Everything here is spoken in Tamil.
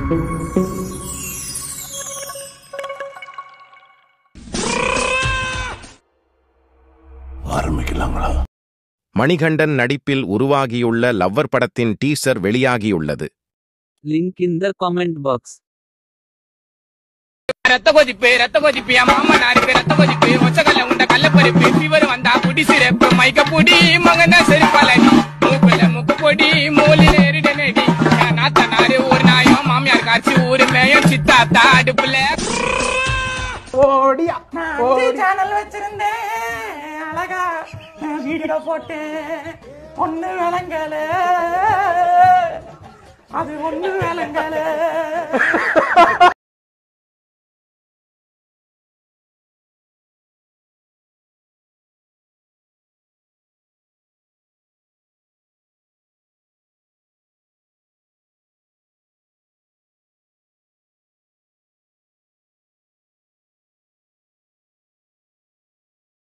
ஆரம்பிக்கலாங்களா மணிகண்டன் நடிப்பில் உருவாகியுள்ள லவ்வர் படத்தின் டீசர் வெளியாகியுள்ளது Link in the comment box. ரத்த கொதிப்பு ரத்த கொதிப்பு என் மாமா நாருக்கு ரத்த கொதிப்பு ஒச்சக்கல்ல உண்ட கள்ளப்பருப்பு ஃபீவர் வந்தா புடி சிறப்பு மயக்க புடி மகன செருப்பாலடி மூக்குல முக்கு பொடி மூலில எரிட நடி என் நாத்த நாரு ஒரு நாயம் மாமியார் காட்சி ஊரு மேயம் சித்தாத்தா அடுப்புல ஓடியா சேனல் வச்சிருந்தேன் அழகா வீடியோ போட்டேன் ஒண்ணு விளங்கல அது ஒண்ணு விளங்கல